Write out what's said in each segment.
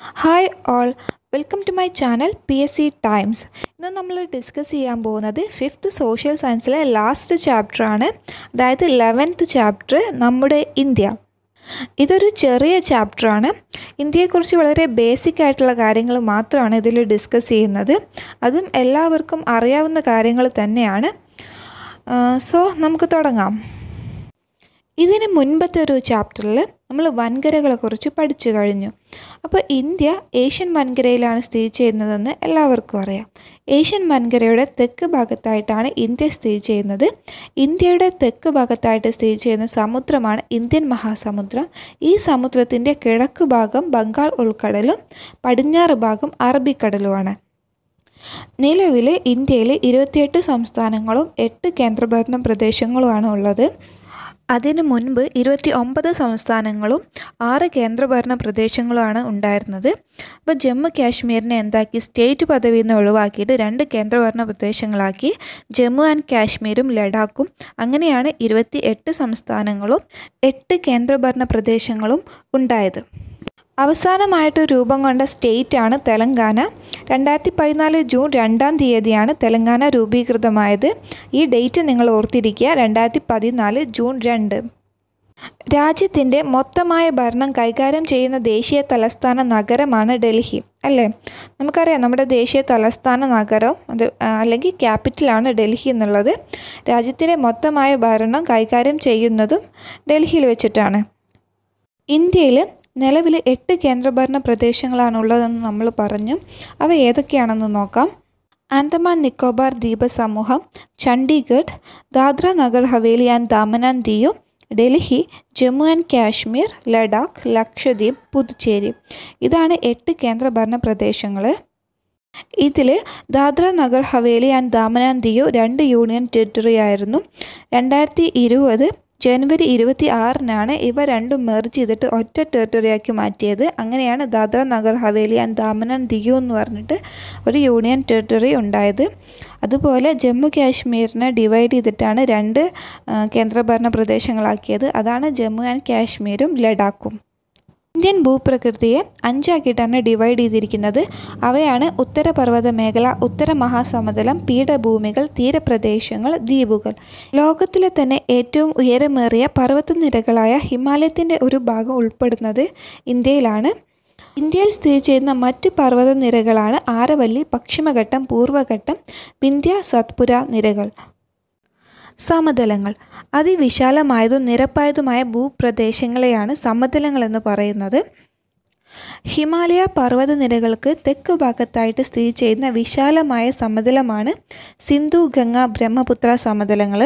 hi all welcome to my channel P S C Times ഇന്ന് നമ്മൾ discuss ചെയ്യാൻ പോകുന്നത് ഫിഫ്ത്ത് സോഷ്യൽ സയൻസിലെ ലാസ്റ്റ് ചാപ്റ്ററാണ് അതായത് ലെവൻത്ത് ചാപ്റ്റർ നമ്മുടെ ഇന്ത്യ ഇതൊരു ചെറിയ ചാപ്റ്ററാണ് ഇന്ത്യയെക്കുറിച്ച് വളരെ ബേസിക് ആയിട്ടുള്ള കാര്യങ്ങൾ മാത്രമാണ് ഇതിൽ ഡിസ്കസ് ചെയ്യുന്നത് അതും എല്ലാവർക്കും അറിയാവുന്ന കാര്യങ്ങൾ തന്നെയാണ് സോ നമുക്ക് തുടങ്ങാം ഇതിന് മുൻപത്തെ ഒരു ചാപ്റ്ററിൽ നമ്മൾ വൻകരകളെക്കുറിച്ച് പഠിച്ചു കഴിഞ്ഞു അപ്പോൾ ഇന്ത്യ ഏഷ്യൻ വൻകരയിലാണ് സ്ഥിതി ചെയ്യുന്നതെന്ന് എല്ലാവർക്കും അറിയാം ഏഷ്യൻ വൻകരയുടെ തെക്ക് ഭാഗത്തായിട്ടാണ് ഇന്ത്യ സ്ഥിതി ചെയ്യുന്നത് ഇന്ത്യയുടെ തെക്ക് ഭാഗത്തായിട്ട് സ്ഥിതി ചെയ്യുന്ന സമുദ്രമാണ് ഇന്ത്യൻ മഹാസമുദ്രം ഈ സമുദ്രത്തിൻ്റെ കിഴക്ക് ഭാഗം ബംഗാൾ ഉൾക്കടലും പടിഞ്ഞാറ് ഭാഗം അറബിക്കടലുമാണ് നിലവിൽ ഇന്ത്യയിൽ ഇരുപത്തിയെട്ട് സംസ്ഥാനങ്ങളും എട്ട് കേന്ദ്രഭരണ പ്രദേശങ്ങളുമാണ് ഉള്ളത് അതിനു മുൻപ് ഇരുപത്തി ഒമ്പത് സംസ്ഥാനങ്ങളും ആറ് കേന്ദ്രഭരണ പ്രദേശങ്ങളുമാണ് ഉണ്ടായിരുന്നത് അപ്പോൾ ജമ്മു കാശ്മീരിനെ എന്താക്കി സ്റ്റേറ്റ് പദവിയിൽ നിന്ന് ഒഴിവാക്കിയിട്ട് രണ്ട് കേന്ദ്രഭരണ പ്രദേശങ്ങളാക്കി ജമ്മു ആൻഡ് കാശ്മീരും ലഡാക്കും അങ്ങനെയാണ് ഇരുപത്തി എട്ട് സംസ്ഥാനങ്ങളും എട്ട് കേന്ദ്രഭരണ പ്രദേശങ്ങളും ഉണ്ടായത് അവസാനമായിട്ട് രൂപം കൊണ്ട സ്റ്റേറ്റാണ് തെലങ്കാന രണ്ടായിരത്തി പതിനാല് ജൂൺ രണ്ടാം തീയതിയാണ് തെലങ്കാന രൂപീകൃതമായത് ഈ ഡേറ്റ് നിങ്ങൾ ഓർത്തിരിക്കുക രണ്ടായിരത്തി പതിനാല് ജൂൺ രണ്ട് രാജ്യത്തിൻ്റെ മൊത്തമായ ഭരണം കൈകാര്യം ചെയ്യുന്ന ദേശീയ തലസ്ഥാന നഗരമാണ് ഡൽഹി അല്ലേ നമുക്കറിയാം നമ്മുടെ ദേശീയ തലസ്ഥാന നഗരം അത് അല്ലെങ്കിൽ ക്യാപിറ്റലാണ് ഡൽഹി എന്നുള്ളത് രാജ്യത്തിൻ്റെ മൊത്തമായ ഭരണം കൈകാര്യം ചെയ്യുന്നതും ഡൽഹിയിൽ വെച്ചിട്ടാണ് ഇന്ത്യയിൽ നിലവിൽ എട്ട് കേന്ദ്രഭരണ പ്രദേശങ്ങളാണുള്ളതെന്ന് നമ്മൾ പറഞ്ഞു അവ ഏതൊക്കെയാണെന്ന് നോക്കാം ആൻഡമാൻ നിക്കോബാർ ദ്വീപ സമൂഹം Chandigarh Dadra Nagar Haveli and Daman and Diu Delhi Jammu and Kashmir Ladakh Lakshadweep Puducherry ഇതാണ് എട്ട് കേന്ദ്രഭരണ പ്രദേശങ്ങൾ ഇതിൽ ദാദ്ര നഗർ ഹവേലി ആൻഡ് ദാമൻ ആൻഡ് ദിയു രണ്ട് യൂണിയൻ ടെറിട്ടറി ആയിരുന്നു രണ്ടായിരത്തി ഇരുപത് ജനുവരി ഇരുപത്തി ആറിനാണ് ഇവ രണ്ടും മെർജ് ചെയ്തിട്ട് ഒറ്റ ടെറിട്ടറിയാക്കി മാറ്റിയത് അങ്ങനെയാണ് ദാദ്ര നഗർ ഹവേലി ആൻഡ് ദാമൻ ആൻഡ് ദിയു എന്ന് പറഞ്ഞിട്ട് ഒരു യൂണിയൻ ടെറിട്ടറി ഉണ്ടായത് അതുപോലെ ജമ്മു കാശ്മീരിനെ ഡിവൈഡ് ചെയ്തിട്ടാണ് രണ്ട് കേന്ദ്രഭരണ പ്രദേശങ്ങളാക്കിയത് അതാണ് ജമ്മു ആൻഡ് കാശ്മീരും ലഡാക്കും ഇന്ത്യൻ ഭൂപ്രകൃതിയെ അഞ്ചാക്കിയിട്ടാണ് ഡിവൈഡ് ചെയ്തിരിക്കുന്നത് അവയാണ് ഉത്തരപർവ്വത മേഖല ഉത്തര മഹാസമതലം പീഠഭൂമികൾ തീരപ്രദേശങ്ങൾ ദ്വീപുകൾ ലോകത്തിലെ തന്നെ ഏറ്റവും ഉയരമേറിയ പർവ്വതനിരകളായ ഹിമാലയത്തിൻ്റെ ഒരു ഭാഗം ഉൾപ്പെടുന്നത് ഇന്ത്യയിലാണ് ഇന്ത്യയിൽ സ്ഥിതി ചെയ്യുന്ന മറ്റ് പർവ്വതനിരകളാണ് ആരവല്ലി പശ്ചിമഘട്ടം പൂർവ്വഘട്ടം വിന്ധ്യ സത്പുര നിരകൾ സമതലങ്ങൾ അതിവിശാലമായതും നിരപ്പായതുമായ ഭൂപ്രദേശങ്ങളെയാണ് സമതലങ്ങൾ എന്ന് പറയുന്നത് ഹിമാലയ പർവ്വതനിരകൾക്ക് തെക്ക് ഭാഗത്തായിട്ട് സ്ഥിതി ചെയ്യുന്ന വിശാലമായ സമതലമാണ് സിന്ധു ഗംഗ ബ്രഹ്മപുത്ര സമതലങ്ങൾ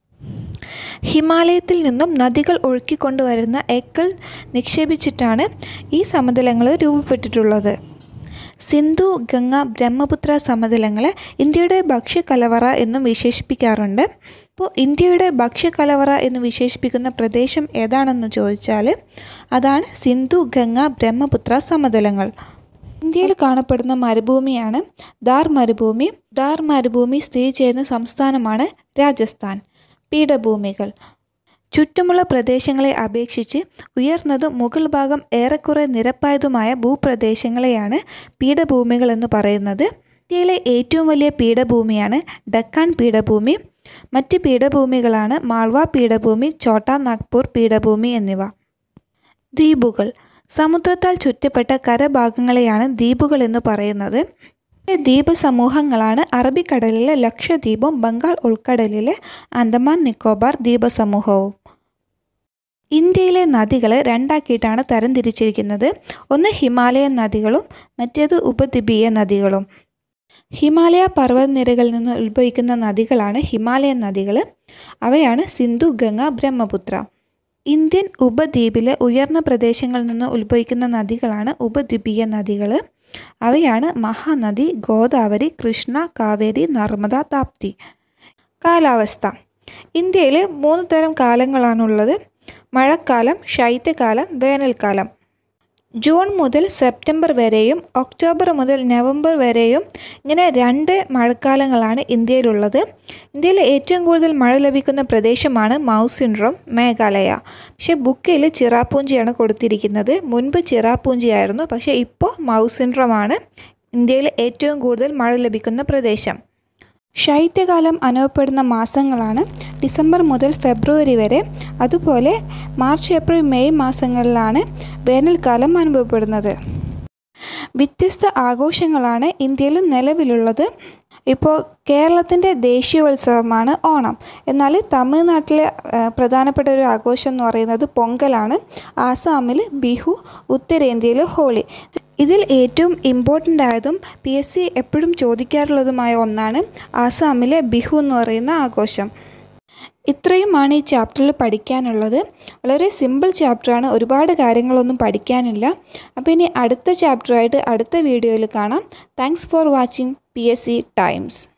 ഹിമാലയത്തിൽ നിന്നും നദികൾ ഒഴുക്കിക്കൊണ്ടുവരുന്ന എക്കൽ നിക്ഷേപിച്ചിട്ടാണ് ഈ സമതലങ്ങൾ രൂപപ്പെട്ടിട്ടുള്ളത് സിന്ധു ഗംഗ ബ്രഹ്മപുത്ര സമതലങ്ങളെ ഇന്ത്യയുടെ ഭക്ഷ്യകലവറ എന്നും വിശേഷിപ്പിക്കാറുണ്ട് അപ്പോൾ ഇന്ത്യയുടെ ഭക്ഷ്യകലവറ എന്ന് വിശേഷിപ്പിക്കുന്ന പ്രദേശം ഏതാണെന്ന് ചോദിച്ചാൽ അതാണ് സിന്ധു ഗംഗ ബ്രഹ്മപുത്ര സമതലങ്ങൾ ഇന്ത്യയിൽ കാണപ്പെടുന്ന മരുഭൂമിയാണ് ദാർ മരുഭൂമി ദാർ മരുഭൂമി സ്ഥിതി ചെയ്യുന്ന സംസ്ഥാനമാണ് രാജസ്ഥാൻ പീഠഭൂമികൾ ചുറ്റുമുള്ള പ്രദേശങ്ങളെ അപേക്ഷിച്ച് ഉയർന്നതും മുകൾ ഭാഗം ഏറെക്കുറെ നിരപ്പായതുമായ ഭൂപ്രദേശങ്ങളെയാണ് പീഠഭൂമികൾ എന്ന് പറയുന്നത് ഇന്ത്യയിലെ ഏറ്റവും വലിയ പീഠഭൂമിയാണ് ഡക്കാൻ പീഠഭൂമി മറ്റ് പീഠഭൂമികളാണ് മാൾവ പീഠഭൂമി ഛോട്ടാ നാഗ്പൂർ പീഠഭൂമി എന്നിവ ദ്വീപുകൾ സമുദ്രത്താൽ ചുറ്റപ്പെട്ട കരഭാഗങ്ങളെയാണ് ദ്വീപുകൾ എന്ന് പറയുന്നത് ദ്വീപ സമൂഹങ്ങളാണ് അറബിക്കടലിലെ ലക്ഷദ്വീപും ബംഗാൾ ഉൾക്കടലിലെ ആൻഡമാൻ നിക്കോബാർ ദ്വീപസമൂഹവും ഇന്ത്യയിലെ നദികളെ രണ്ടാക്കിയിട്ടാണ് തരംതിരിച്ചിരിക്കുന്നത് ഒന്ന് ഹിമാലയൻ നദികളും മറ്റേത് ഉപദ്വീപീയ നദികളും ഹിമാലയ പർവ്വതനിരകളിൽ നിന്ന് ഉത്ഭവിക്കുന്ന നദികളാണ് ഹിമാലയൻ നദികൾ അവയാണ് സിന്ധു ഗംഗ ബ്രഹ്മപുത്ര ഇന്ത്യൻ ഉപദ്വീപിലെ ഉയർന്ന പ്രദേശങ്ങളിൽ നിന്ന് ഉത്ഭവിക്കുന്ന നദികളാണ് ഉപദ്വീപീയ നദികൾ അവയാണ് മഹാനദി ഗോദാവരി കൃഷ്ണ കാവേരി നർമ്മദ താപ്തി കാലാവസ്ഥ ഇന്ത്യയിൽ മൂന്ന് തരം കാലങ്ങളാണുള്ളത് മഴക്കാലം ശൈത്യകാലം വേനൽക്കാലം ജൂൺ മുതൽ സെപ്റ്റംബർ വരെയും ഒക്ടോബർ മുതൽ നവംബർ വരെയും ഇങ്ങനെ രണ്ട് മഴക്കാലങ്ങളാണ് ഇന്ത്യയിലുള്ളത് ഇന്ത്യയിൽ ഏറ്റവും കൂടുതൽ മഴ ലഭിക്കുന്ന പ്രദേശമാണ് മൗസ് സിൻഡ്രോം മേഘാലയ പക്ഷേ ബുക്കിൽ ചിറാപ്പൂഞ്ചിയാണ് കൊടുത്തിരിക്കുന്നത് മുൻപ് ചിറാപ്പൂഞ്ചിയായിരുന്നു പക്ഷേ ഇപ്പോൾ മൗസ് സിൻഡ്രോമാണ് ഇന്ത്യയിൽ ഏറ്റവും കൂടുതൽ മഴ ലഭിക്കുന്ന പ്രദേശം ശൈത്യകാലം അനുഭവപ്പെടുന്ന മാസങ്ങളാണ് ഡിസംബർ മുതൽ ഫെബ്രുവരി വരെ അതുപോലെ മാർച്ച് ഏപ്രിൽ മെയ് മാസങ്ങളിലാണ് വേനൽക്കാലം അനുഭവപ്പെടുന്നത് വ്യത്യസ്ത ആഘോഷങ്ങളാണ് ഇന്ത്യയിൽ നിലവിലുള്ളത് ഇപ്പോൾ കേരളത്തിൻ്റെ ദേശീയോത്സവമാണ് ഓണം എന്നാൽ തമിഴ്നാട്ടിലെ പ്രധാനപ്പെട്ട ഒരു ആഘോഷം എന്ന് പറയുന്നത് പൊങ്കലാണ് ആസാമിൽ ബിഹു ഉത്തരേന്ത്യയിൽ ഹോളി ഇതിൽ ഏറ്റവും ഇമ്പോർട്ടൻ്റ് ആയതും പി എസ് സി എപ്പോഴും ചോദിക്കാറുള്ളതുമായ ഒന്നാണ് ആസാമിലെ ബിഹു എന്ന് പറയുന്ന ആഘോഷം ഇത്രയുമാണ് ഈ ചാപ്റ്ററിൽ പഠിക്കാനുള്ളത് വളരെ സിമ്പിൾ ചാപ്റ്ററാണ് ഒരുപാട് കാര്യങ്ങളൊന്നും പഠിക്കാനില്ല അപ്പോൾ ഇനി അടുത്ത ചാപ്റ്ററായിട്ട് അടുത്ത വീഡിയോയിൽ കാണാം thanks for watching P S C times